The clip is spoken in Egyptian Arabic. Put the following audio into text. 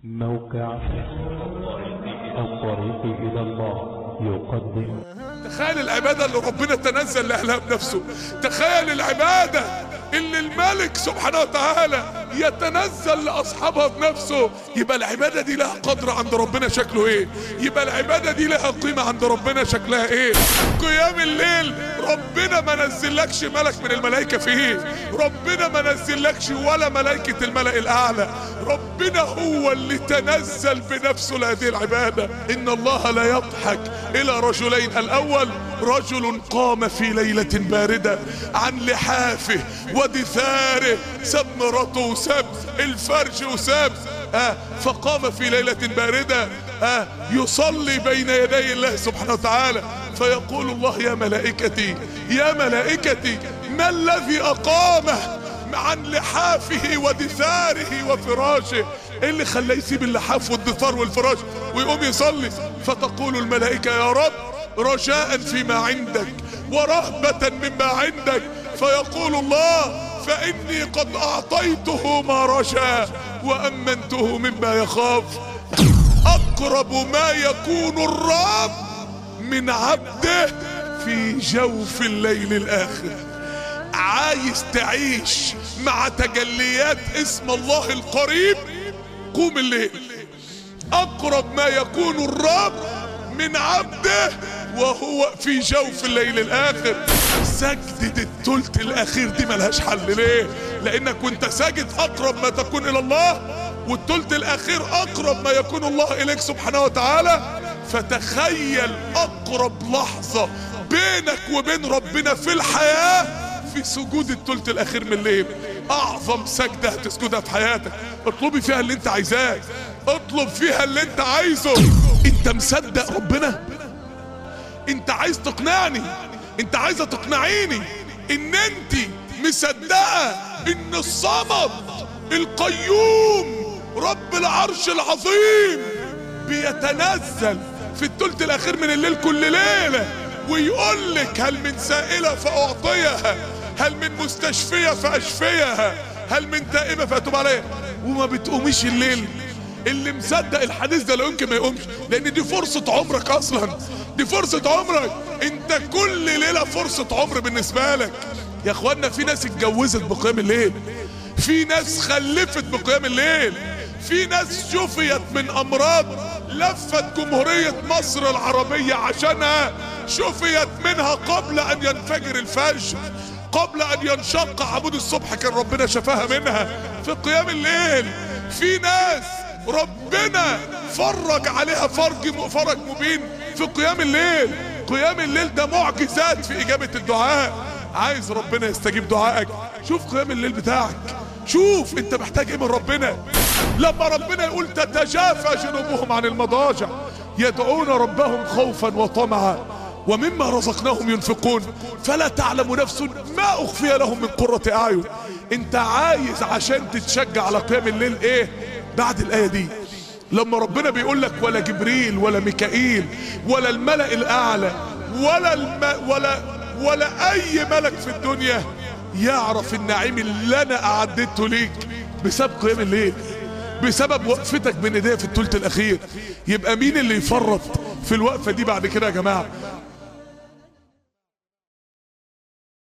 موقع الطريق إلى الله يقدم تخيل العبادة اللي ربنا تنزل لأهلها بنفسه تخيل العبادة اللي الملك سبحانه وتعالى يتنزل لأصحابها بنفسه يبقى العبادة دي لها قدر عند ربنا شكله ايه يبقى العبادة دي لها قيمة عند ربنا شكلها ايه قيام الليل ربنا ما نزلكش ملك من الملائكة فيه ربنا ما نزلكش ولا ملائكة الملأ الأعلى ربنا هو اللي تنزل بنفسه لهذه العبادة إن الله لا يضحك إلى رجلين الأول رجل قام في ليلة باردة عن لحافه ودثاره ساب مراته وساب الفرج وساب آه فقام في ليلة باردة آه يصلي بين يدي الله سبحانه وتعالى فيقول الله يا ملائكتي يا ملائكتي ما الذي أقامه عن لحافه ودثاره وفراشه ايه اللي خلاه يسيب اللحاف والدثار والفراش ويقوم يصلي فتقول الملائكة يا رب رجاء فيما عندك ورهبة مما عندك فيقول الله فإني قد أعطيته ما رجا وأمنته مما يخاف أقرب ما يكون الرب من عبده في جوف الليل الآخر عايز تعيش مع تجليات اسم الله القريب قوم الليل اقرب ما يكون الرب من عبده وهو في جوف الليل الاخر سجدة التلت الاخير دي ملهاش حل ليه لانك وانت ساجد اقرب ما تكون الى الله والتلت الاخير اقرب ما يكون الله اليك سبحانه وتعالى فتخيل اقرب لحظة بينك وبين ربنا في الحياة في سجود التلت الاخير من الليل اعظم سجدة هتسجدها في حياتك اطلبي فيها اللي انت عايزاه اطلب فيها اللي انت عايزه انت مصدق ربنا انت عايز تقنعني انت عايزة تقنعيني ان انت مصدقة ان الصمد القيوم رب العرش العظيم بيتنزل في التلت الاخير من الليل كل ليلة ويقول لك هل من سائلة فاعطيها هل من مستشفية فاشفيها هل من تائبة فاتوب عليها وما بتقوميش الليل اللي مصدق الحديث ده لا يمكن ما يقومش لان دي فرصة عمرك اصلا دي فرصة عمرك انت كل ليلة فرصة عمر بالنسبة لك يا اخوانا في ناس اتجوزت بقيام الليل في ناس خلفت بقيام الليل في ناس شفيت من امراض لفت جمهورية مصر العربية عشانها شفيت منها قبل ان ينفجر الفجر قبل ان ينشق عمود الصبح كان ربنا شفاها منها في قيام الليل في ناس ربنا فرج عليها فرج فرج مبين في قيام الليل قيام الليل ده معجزات في اجابة الدعاء عايز ربنا يستجيب دعائك شوف قيام الليل بتاعك شوف انت محتاج ايه من ربنا لما ربنا يقول تتجافى جنوبهم عن المضاجع يدعون ربهم خوفا وطمعا ومما رزقناهم ينفقون فلا تعلم نفس ما اخفي لهم من قرة اعين انت عايز عشان تتشجع على قيام الليل ايه بعد الايه دي لما ربنا بيقول لك ولا جبريل ولا ميكائيل ولا الملأ الاعلى ولا الم... ولا ولا اي ملك في الدنيا يعرف النعيم اللي انا اعددته ليك بسبب قيام الليل بسبب وقفتك بين ايديا في الثلث الاخير يبقى مين اللي يفرط في الوقفه دي بعد كده يا جماعه